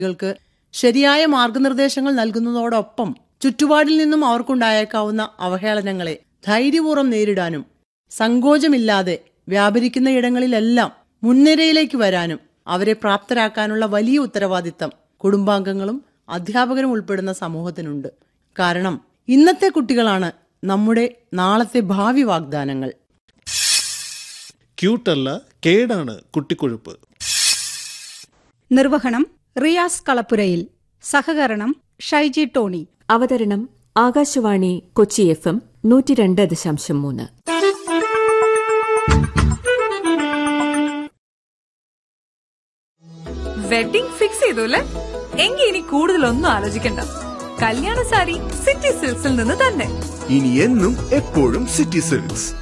കുട്ടികൾക്ക് ശരിയായ മാർഗനിർദ്ദേശങ്ങൾ നൽകുന്നതോടൊപ്പം ചുറ്റുപാടിൽ നിന്നും അവർക്കുണ്ടായേക്കാവുന്ന അവഹേളനങ്ങളെ ധൈര്യപൂർവ്വം നേരിടാനും സങ്കോചമില്ലാതെ വ്യാപരിക്കുന്ന ഇടങ്ങളിലെല്ലാം മുൻനിരയിലേക്ക് വരാനും അവരെ പ്രാപ്തരാക്കാനുള്ള വലിയ ഉത്തരവാദിത്തം കുടുംബാംഗങ്ങളും അധ്യാപകരും ഉൾപ്പെടുന്ന സമൂഹത്തിനുണ്ട് കാരണം ഇന്നത്തെ കുട്ടികളാണ് നമ്മുടെ നാളത്തെ ഭാവി വാഗ്ദാനങ്ങൾ ക്യൂട്ടല്ല കേടാണ് കുട്ടിക്കൊഴുപ്പ് നിർവഹണം റിയാസ് കളപ്പുരയിൽ സഹകരണം ഷൈജി ടോണി അവതരണം ആകാശവാണി കൊച്ചി എഫ് എം നൂറ്റി രണ്ട് ദശാംശം മൂന്ന് വെഡിംഗ് ഫിക്സ് ചെയ്തു അല്ലേ എങ്കിൽ ഇനി കൂടുതലൊന്നും ആലോചിക്കണ്ട കല്യാണ സാരി സിറ്റി സിൽക്സിൽ നിന്ന് തന്നെ ഇനി എന്നും എപ്പോഴും സിറ്റി സിൽക്സ്